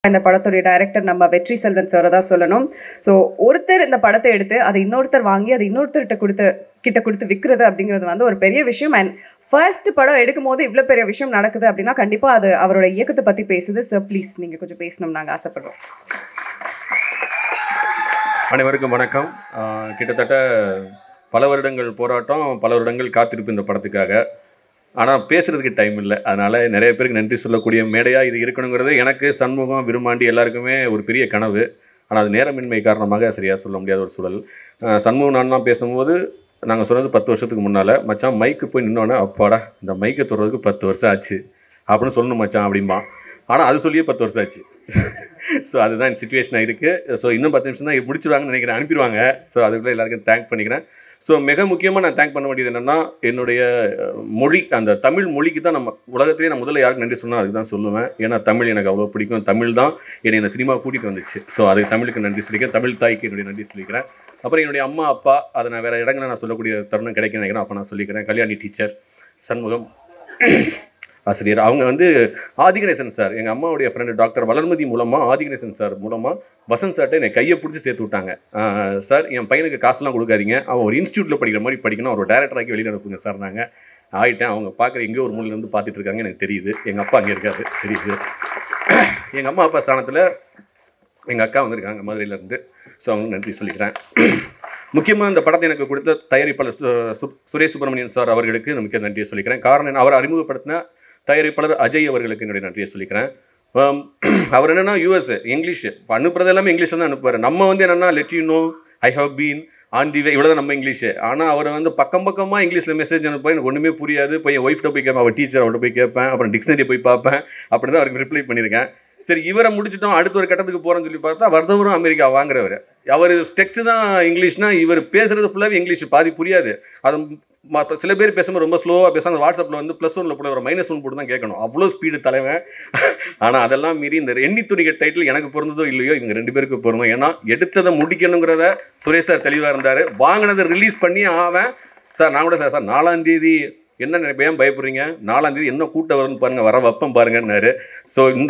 இந்த படத்துடைய டைரக்டர் நம்ம வெற்றி செல்வன் சார் தான் சொல்லணும் ஸோ ஒருத்தர் இந்த படத்தை எடுத்து அதை இன்னொருத்தர் வாங்கி அதை இன்னொருத்தர்கிட்ட கொடுத்து கிட்ட கொடுத்து விற்கிறது அப்படிங்கிறது வந்து ஒரு பெரிய விஷயம் அண்ட் ஃபர்ஸ்ட் படம் எடுக்கும் போது இவ்வளோ பெரிய விஷயம் நடக்குது அப்படின்னா கண்டிப்பாக அது அவரோட இயக்கத்தை பற்றி பேசுது சார் ப்ளீஸ் நீங்கள் கொஞ்சம் பேசணும் நாங்கள் ஆசைப்படுறோம் அனைவருக்கும் வணக்கம் ஆஹ் கிட்டத்தட்ட பல வருடங்கள் போராட்டம் பல வருடங்கள் காத்திருப்பு இந்த படத்துக்காக ஆனால் பேசுறதுக்கு டைம் இல்லை அதனால நிறைய பேருக்கு நன்றி சொல்லக்கூடிய மேடையாக இது இருக்கணுங்கிறது எனக்கு சண்முகம் விரும்மாண்டி எல்லாருக்குமே ஒரு பெரிய கனவு ஆனால் அது நேரமின்மை காரணமாக சரியாக சொல்ல முடியாத ஒரு சூழல் ஆஹ் சண்முகம் நான்லாம் பேசும்போது நாங்கள் சொன்னது பத்து வருஷத்துக்கு முன்னால் மச்சான் மைக்கு போய் நின்னோன்னே அப்பாடா இந்த மைக்கை தொடுறதுக்கு பத்து வருஷம் ஆச்சு அப்படின்னு சொல்லணும் மச்சான் அப்படிம்பான் ஆனால் அது சொல்லியே பத்து வருஷம் ஆச்சு ஸோ அதுதான் சுச்சுவேஷனாக இருக்குது ஸோ இன்னும் பத்து நிமிஷம் தான் முடிச்சிருவாங்கன்னு நினைக்கிறேன் அனுப்பிடுவாங்க ஸோ அதுக்குள்ளே எல்லாருக்கும் தேங்க் பண்ணிக்கிறேன் ஸோ மிக முக்கியமாக நான் தேங்க் பண்ண வேண்டியது என்னென்னா என்னுடைய அஹ், மொழி அந்த தமிழ் மொழிக்கு தான் நம்ம உலகத்திலேயே நான் முதல்ல யாருக்கு நன்றி சொன்னால் அதுக்கு தான் சொல்லுவேன் ஏன்னா தமிழ் எனக்கு அவ்வளோ பிடிக்கும் தமிழ் தான் என்னை இந்த சினிமா கூட்டிகிட்டு வந்துச்சு ஸோ அதுக்கு தமிழுக்கு நன்றி சொல்லிக்கிறேன் தமிழ் தாய்க்கு என்னுடைய நன்றி சொல்லிக்கிறேன் அப்புறம் என்னுடைய அம்மா அப்பா அதை நான் வேறு இடங்களில் நான் சொல்லக்கூடிய தருணம் கிடைக்கும் நினைக்கிறேன் அப்போ நான் சொல்லிக்கிறேன் கல்யாணி டீச்சர் சண்முகம் ஆசிரியர் அவங்க வந்து ஆதிகணேசன் சார் எங்கள் அம்மாவுடைய ஃப்ரெண்டு டாக்டர் வளர்மதி மூலமாக ஆதிகணேசன் சார் மூலமாக வசந்த் சார்ட்ட என்னை கையை பிடிச்சி சேர்த்து விட்டாங்க ஆஹ் சார் என் பையனுக்கு காசுலாம் கொடுக்காதீங்க அவன் ஒரு இன்ஸ்டியூட்டில் படிக்கிற மாதிரி படிக்கணும் அவர் டேரக்டர் ஆக்கி வெளியில் அனுப்புங்க சார் நாங்கள் ஆகிட்டேன் அவங்க பார்க்குற எங்கேயோ ஒரு மூலையில இருந்து பார்த்துட்டு இருக்காங்க எனக்கு தெரியுது எங்கள் அப்பா அங்கே இருக்காரு தெரியுது எங்கள் அம்மா அப்பா ஸ்தானத்தில் எங்கள் அக்கா வந்திருக்காங்க மதுரையிலேருந்து ஸோ அவங்க நன்றி சொல்லிக்கிறேன் முக்கியமாக இந்த படத்தை எனக்கு கொடுத்த தயாரிப்பாளர் சு- சு- சுரேஷ் சுப்பிரமணியன் சார் அவர்களுக்கு நமக்கு நன்றியை சொல்லிக்கிறேன் காரணம் என்ன அவர் அறிமுகப்படுத்தின தயாரிப்பாளர் அஜய் அவர்களுக்கு என்னுடைய நன்றியை சொல்லிக்கிறேன் ஆம், அவர் என்னன்னா யூஎஸ் இங்கிலீஷ் இப்ப அனுப்புறது எல்லாமே இங்கிலீஷ் தான் அனுப்புவார் நம்ம வந்து என்னன்னா let you know I have been on the way இவ்வளோ நம்ம இங்கிலீஷ் ஆனால் அவர் வந்து பக்கம் பக்கமாக இங்கிலீஷில் மெசேஜ் அனுப்ப எனக்கு ஒன்றுமே புரியாது போய் என் ஒய்ஃப்ட்ட போய் கேட்பேன் அவள் டீச்சர் அவள்கிட்ட போய் கேட்பேன் அப்புறம் டிக்ஷனரி போய் பார்ப்பேன் அப்படி தான் அவருக்கு ரிப்ளை பண்ணியிருக்கேன் சரி இவரை முடிச்சிட்டோம் அடுத்த ஒரு கட்டத்துக்கு போகிறோம்னு சொல்லி பார்த்தா வருதவரும் அமெரிக்கா வாங்குறவர் அவர் டெக்ஸ்ட் தான் இங்கிலீஷ்னா இவர் பேசுறது ஃபுல்லாகவே இங்கிலீஷ் பாதி புரியாது அது மற்ற சில பேர் பேசும்போது ரொம்ப ஸ்லோவாக பேசுவாங்க வாட்ஸ்அப்பில் வந்து ப்ளஸ் ஒன்ல போட ஒரு மைனஸ் ஒன் போட்டு தான் கேட்கணும் அவ்வளோ ஸ்பீடு தலைவன் ஆனால் அதெல்லாம் மீறி இந்த எண்ணி துணிக டைட்டில் எனக்கு பொருந்ததோ இல்லையோ இவங்க ரெண்டு பேருக்கு பொருந்தும் ஏன்னா எடுத்ததை முடிக்கணுங்கிறத சுரேஷ் சார் தெளிவாக இருந்தார் வாங்கினதை ரிலீஸ் பண்ணி ஆவன் சார் நான் கூட சார் சார் நாலாம் தேதி என்ன நினைப்பேன் ஏன் பயப்படுறீங்க நாலாம் தேதி என்ன கூட்டம் வரும்னு பாருங்க வர வைப்பம் பாருங்கன்னாரு ஸோ இந்த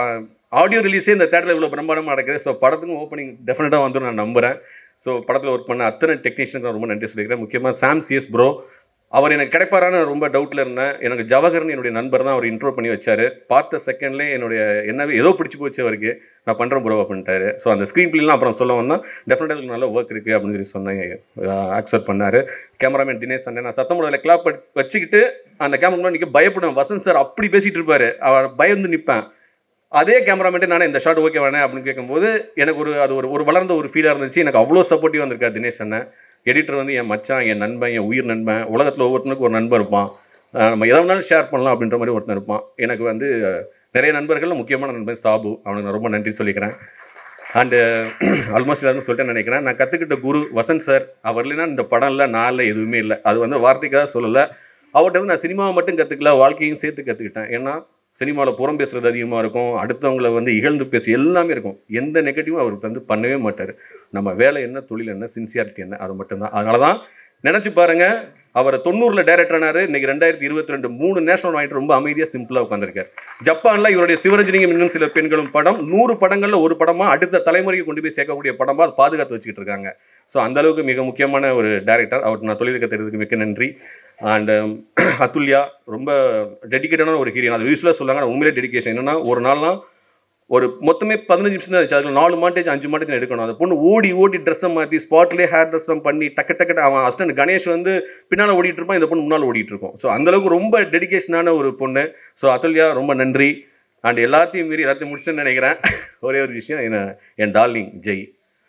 ஆடியோ ரிலீஸே இந்த தேட்டரில் இவ்வளோ பிரம்மாண்டமாக நடக்குது ஸோ படத்துக்கும் ஓப்பனிங் டெஃபினட்டாக வந்துடும் நான் நம்புகிறேன் ஸோ படத்தில் ஒர்க் பண்ண அத்தனை டெக்னீஷியனுக்கு நான் ரொம்ப நன்றி சொல்லிக்கிறேன் முக்கியமாக சாம் சிஎஸ் ப்ரோ அவர் எனக்கு கிடைப்பாரான்னு நான் ரொம்ப டவுட்டில் இருந்தேன் எனக்கு ஜவஹர்னு என்னுடைய நண்பர் தான் அவர் இன்ட்ரோ பண்ணி வச்சாரு பார்த்த செகண்ட்லேயே என்னுடைய என்னவே ஏதோ பிடிச்சி போச்சு அவருக்கு நான் பண்ணுறேன் ப்ரோ அப்படின்ட்டாரு ஸோ அந்த ஸ்க்ரீன் பிள்ளைலாம் அப்புறம் சொல்ல வந்தால் டெஃபினட்டாக இதுக்கு நல்ல ஒர்க் இருக்குது அப்படின்னு சொல்லி சொன்னேன் அக்செப்ட் பண்ணார் கேமராமேன் தினேஷ் அண்ணன் நான் சத்தம் முதல்ல கிளாப் வச்சுக்கிட்டு அந்த கேமரா முன்னாடி நிற்க பயப்படுவேன் வசந்த் சார் அப்படி பேசிகிட்டு இருப்பாரு அவர் பயந்து நிற்பேன் அதே கேமராமேன்ட்டு நானே இந்த ஷாட் ஓகே வேணே அப்படின்னு கேட்கும்போது எனக்கு ஒரு அது ஒரு ஒரு வளர்ந்த ஒரு ஃபீலாக இருந்துச்சு எனக்கு அவ்வளோ சப்போர்ட்டிவ் வந்திருக்காரு தினேஷ் அண்ணன் எடிட்டர் வந்து என் மச்சான் என் நண்பன் என் உயிர் நண்பன் உலகத்தில் ஒவ்வொருத்தனுக்கும் ஒரு நண்பன் இருப்பான் அஹ் நம்ம எதை வேணாலும் ஷேர் பண்ணலாம் அப்படின்ற மாதிரி ஒருத்தன் இருப்பான் எனக்கு வந்து அஹ், நிறைய நண்பர்கள் முக்கியமான நண்பன் சாபு அவனுக்கு நான் ரொம்ப நன்றி சொல்லிக்கிறேன் அண்டு ஆல்மோஸ்ட் எல்லாரும் சொல்லிட்டேன்னு நினைக்கிறேன் நான் கற்றுக்கிட்ட குரு வசந்த் சார் அவர் இல்லைன்னா இந்த படம் இல்லை நான் இல்லை எதுவுமே இல்லை அது வந்து வார்த்தைக்காக சொல்லலை அவர்கிட்ட வந்து நான் சினிமாவை மட்டும் கற்றுக்கல வாழ்க்கையும் சேர்த்து கற்றுக்கிட்டேன் ஏன்னா சினிமாவில் புறம் பேசுறது அதிகமாக இருக்கும் அடுத்தவங்கள வந்து இகழ்ந்து பேசி எல்லாமே இருக்கும் எந்த நெகட்டிவும் அவருக்கு வந்து பண்ணவே மாட்டார் நம்ம வேலை என்ன தொழில் என்ன சின்சியாரிட்டி என்ன அது மட்டும்தான் அதனால தான் நினச்சி பாருங்க அவர் தொண்ணூறில் டைரக்டர் ஆனாரு இன்னைக்கு ரெண்டாயிரத்தி இருபத்தி ரெண்டு மூணு நேஷனல் வாங்கிட்டு ரொம்ப அமைதியாக சிம்பிளாக உட்காந்துருக்காரு ஜப்பான்ல இவருடைய சிவரஜினியும் இன்னும் சில பெண்களும் படம் நூறு படங்கள்ல ஒரு படமா அடுத்த தலைமுறைக்கு கொண்டு போய் சேர்க்கக்கூடிய படமா அதை பாதுகாத்து வச்சுக்கிட்டு இருக்காங்க ஸோ அந்த அளவுக்கு மிக முக்கியமான ஒரு டைரக்டர் அவருக்கு நான் தொழில் கத்துறதுக்கு மிக்க நன்றி அண்ட் அத்துல்யா ரொம்ப டெடிக்கேட்டான ஒரு ஹீரோயின் அது யூஸ்வலாக சொல்லுவாங்க ஆனா உண்மையிலே டெடிகேஷன் என்னன்னா ஒரு நாள்லாம் ஒரு மொத்தமே பதினஞ்சு நிமிஷம் தான் இருந்துச்சு அதில் நாலு மாண்டேஜ் அஞ்சு மாண்டேஜ் எடுக்கணும் அந்த பொண்ணு ஓடி ஓடி ட்ரெஸ்ஸை மாற்றி ஸ்பாட்லேயே ஹேர் ட்ரெஸ்ஸை பண்ணி டக்கு டக்கு அவன் அசிஸ்டன்ட் கணேஷ் வந்து பின்னால் ஓடிட்டு இருப்பான் இந்த பொண்ணு முன்னால் ஓடிட்டு இருக்கும் ஸோ அந்தளவுக்கு ரொம்ப டெடிகேஷனான ஒரு பொண்ணு ஸோ அதுல்யா ரொம்ப நன்றி அண்ட் எல்லாத்தையும் மீறி எல்லாத்தையும் முடிச்சுன்னு நினைக்கிறேன் ஒரே ஒரு விஷயம் என்ன என் டார்லிங் ஜெய்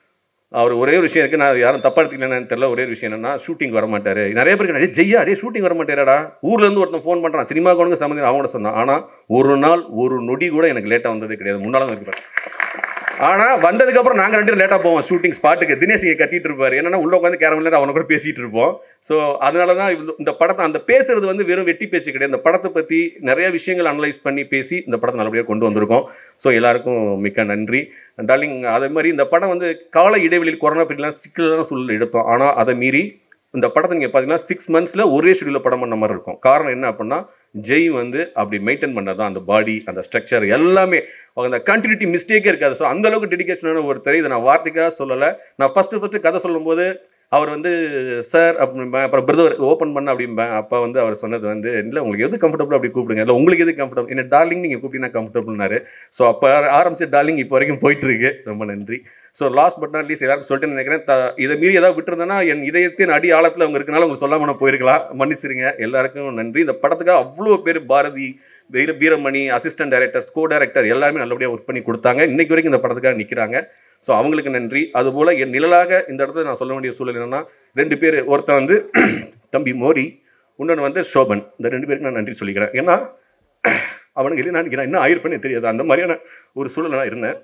அவர் ஒரே ஒரு விஷயம் இருக்கு நான் யாரும் தப்பா எடுத்துக்கலன்னு தெரியல ஒரே ஒரு விஷயம் என்னன்னா ஷூட்டிங் வர மாட்டாரு நிறைய பேருக்கு நிறைய ஜெய்யா டே ஷூட்டிங் வர மாட்டேறாடா ஊர்ல இருந்து ஒருத்தன் ஃபோன் பண்றான் சினிமா கொண்டு சம்மந்தம் அவங்கள சொன்னான் ஆனா ஒரு நாள் ஒரு நொடி கூட எனக்கு லேட்டா வந்தது கிடையாது முன்னாலும் இருக்கு ஆனா வந்ததுக்கு அப்புறம் நாங்க ரெண்டு லேட்டா போவோம் ஷூட்டிங் ஸ்பாட்டுக்கு தினேஷ் இங்க கத்திட்டு இருப்பாரு என்னன்னா உள்ள உட்காந்து கேரமில்ல அவனை கூட பேசிட்டு இருப்போம் ஸோ அதனால தான் இந்த- இந்த படத்தை அந்த பேசுறது வந்து வெறும் வெட்டி பேச்சு கிடையாது இந்த படத்தை பத்தி நிறைய விஷயங்கள் அனலைஸ் பண்ணி பேசி இந்த படத்தை நல்லபடியாக கொண்டு வந்திருக்கோம் ஸோ எல்லாருக்கும் மிக்க நன்றி டார்லிங் அதே மாதிரி இந்த படம் வந்து கால இடைவெளியில் கொரோனா பீரியட்லாம் சிக்கலான சூழல் எடுத்தோம் ஆனால் அதை மீறி இந்த படத்தை நீங்கள் பார்த்தீங்கன்னா சிக்ஸ் மந்த்ஸில் ஒரே ஷெடியூலில் படம் பண்ண மாதிரி இருக்கும் காரணம் என்ன அப்படின்னா ஜெய் வந்து அப்படி மெயின்டைன் பண்ணது தான் அந்த பாடி அந்த ஸ்ட்ரக்சர் எல்லாமே அந்த கண்டினியூட்டி மிஸ்டேக்கே இருக்காது ஸோ அந்த அளவுக்கு டெடிகேஷனான ஒருத்தர் இதை நான் வார்த்தைக்காக சொல்லலை நான் ஃபஸ்ட்டு ஃபஸ்ட்டு கதை சொல்லும்போது அவர் வந்து சார் அப்படின்பேன் அப்புறம் பிரதர் ஓப்பன் பண்ண அப்படிம்பேன் அப்போ வந்து அவர் சொன்னது வந்து இல்லை உங்களுக்கு எது கம்ஃபர்டபுள் அப்படி கூப்பிடுங்க இல்லை உங்களுக்கு எது கம்ஃபர்டபுள் என்ன டார்லிங் நீங்கள் கூப்பிட்டீங்கன்னா கம்ஃபர்டபுள்னாரு ஸோ அப்போ ஆரம்பிச்ச டார்லிங் இப்போ வரைக்கும் போயிட்டு இருக்கு ரொம்ப நன்றி so last but not least எல்லாருக்கும் சொல்லிட்டு நினைக்கிறேன் த- இதை மீறி ஏதாவது விட்டுருந்தேன்னா என் இதயத்தின் அடி ஆழத்தில் அவங்க இருக்கனால உங்களுக்கு சொல்லாம நான் போயிருக்கலாம் மன்னிச்சிருங்க எல்லாருக்கும் நன்றி இந்த படத்துக்காக அவ்வளோ பேர் Bharathi Veera Veeramani assistant director co director எல்லாருமே நல்லபடியாக ஒர்க் பண்ணி கொடுத்தாங்க இன்னைக்கு வரைக்கும் இந்த படத்துக்காக நிற்கிறாங்க ஸோ அவங்களுக்கு நன்றி அதுபோல் என் நிழலாக இந்த இடத்துல நான் சொல்ல வேண்டிய சூழல் என்னன்னா ரெண்டு பேர் ஒருத்தன் வந்து தம்பி மோரி இன்னொன்று வந்து சோபன் இந்த ரெண்டு பேருக்கு நான் நன்றி சொல்லிக்கிறேன் ஏன்னா அவனுக்கு இல்லை நான் என்ன ஆயிருப்பேன்னு தெரியாது அந்த மாதிரியான ஒரு சூழல் நான் இருந்தேன்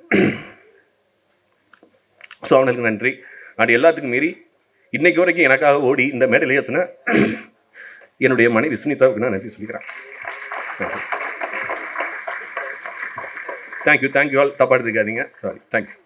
ஸோ அவனுக்கு நன்றி அது எல்லாத்துக்கும் மீறி இன்னைக்கு வரைக்கும் எனக்காக ஓடி இந்த மேடையில் ஏற்றின என்னுடைய மனைவி சுனிதாவுக்கு நான் நன்றி சொல்லிக்கிறேன் தேங்க்யூ தேங்க்யூ ஆல் தப்பா எடுத்துக்காதீங்க சாரி தேங்க்யூ